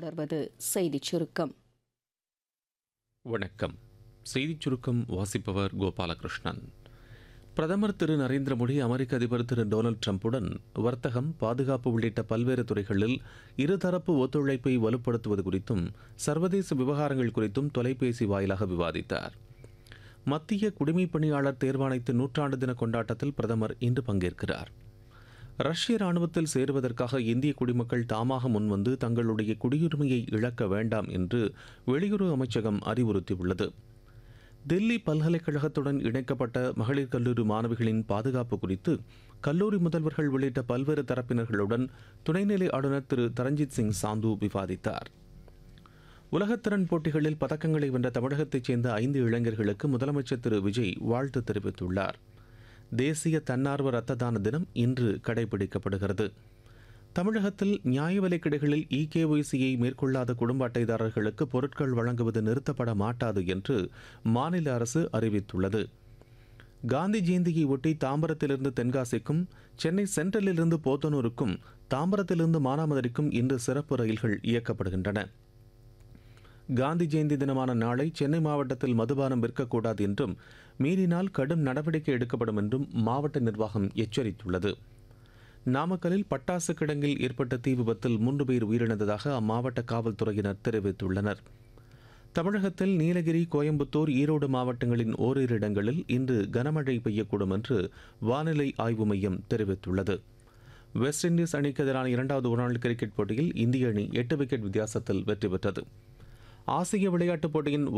தொடர்வது செய்திச் சுருக்கம் வணக்கம் செய்திச் சுருக்கம் வாசிப்பவர் கோபாலகிருஷ்ணன் பிரதமர் திரு நரேந்திர மோடி அமெரிக்க அதிபர் திரு டொனால்டு ட்ரம்புடன் வர்த்தகம் பாதுகாப்பு உள்ளிட்ட பல்வேறு துறைகளில் இருதரப்பு ஒத்துழைப்பை வலுப்படுத்துவது குறித்தும் சர்வதேச விவகாரங்கள் குறித்தும் தொலைபேசி வாயிலாக விவாதித்தார் மத்திய குடிமைப் பணியாளர் தேர்வாணையத்தின் நூற்றாண்டு தின கொண்டாட்டத்தில் பிரதமர் இன்று பங்கேற்கிறார் ரஷ்ய ராணுவத்தில் சேருவதற்காக இந்திய குடிமக்கள் தாமாக முன்வந்து தங்களுடைய குடியுரிமையை இழக்க வேண்டாம் என்று வெளியுறவு அமைச்சகம் அறிவுறுத்தியுள்ளது தில்லி பல்கலைக்கழகத்துடன் இணைக்கப்பட்ட மகளிர் கல்லூரி மாணவிகளின் பாதுகாப்பு குறித்து கல்லூரி முதல்வர்கள் உள்ளிட்ட பல்வேறு தரப்பினர்களுடன் துணைநிலை ஆளுநர் திரு தரஞ்சித் சிங் சாந்து விவாதித்தார் உலகத்திறன் போட்டிகளில் பதக்கங்களை வென்ற தமிழகத்தைச் சேர்ந்த ஐந்து இளைஞர்களுக்கு முதலமைச்சர் திரு விஜய் வாழ்த்து தெரிவித்துள்ளார் தேசிய தன்னார்வ ரத்த தான தினம் இன்று கடைபிடிக்கப்படுகிறது தமிழகத்தில் நியாய விலைக் கடைகளில் இகேஒய்சியை மேற்கொள்ளாத குடும்ப அட்டைதாரர்களுக்கு பொருட்கள் வழங்குவது நிறுத்தப்பட மாட்டாது என்று மாநில அரசு அறிவித்துள்ளது காந்தி ஜெயந்தியை ஒட்டி தாம்பரத்திலிருந்து தென்காசிக்கும் சென்னை சென்ட்ரலிலிருந்து போத்தனூருக்கும் தாம்பரத்திலிருந்து மானாமதுரைக்கும் இன்று சிறப்பு ரயில்கள் இயக்கப்படுகின்றன காந்தி ஜெயந்தி தினமான நாளை சென்னை மாவட்டத்தில் மதுபானம் விற்கக்கூடாது என்றும் மீறினால் கடும் நடவடிக்கை எடுக்கப்படும் என்றும் மாவட்ட நிர்வாகம் எச்சரித்துள்ளது நாமக்கலில் பட்டாசு கிடங்கில் ஏற்பட்ட தீ விபத்தில் மூன்று பேர் உயிரிழந்ததாக அம்மாவட்ட காவல்துறையினர் தெரிவித்துள்ளனர் தமிழகத்தில் நீலகிரி கோயம்புத்தூர் ஈரோடு மாவட்டங்களின் ஓரிரு இடங்களில் இன்று கனமழை பெய்யக்கூடும் என்று வானிலை ஆய்வு மையம் தெரிவித்துள்ளது வெஸ்ட் இண்டீஸ் அணிக்கு எதிரான இரண்டாவது ஒருநாள் கிரிக்கெட் போட்டியில் இந்திய அணி எட்டு விக்கெட் வித்தியாசத்தில் வெற்றி பெற்றது ஆசிய விளையாட்டுப் போட்டியின்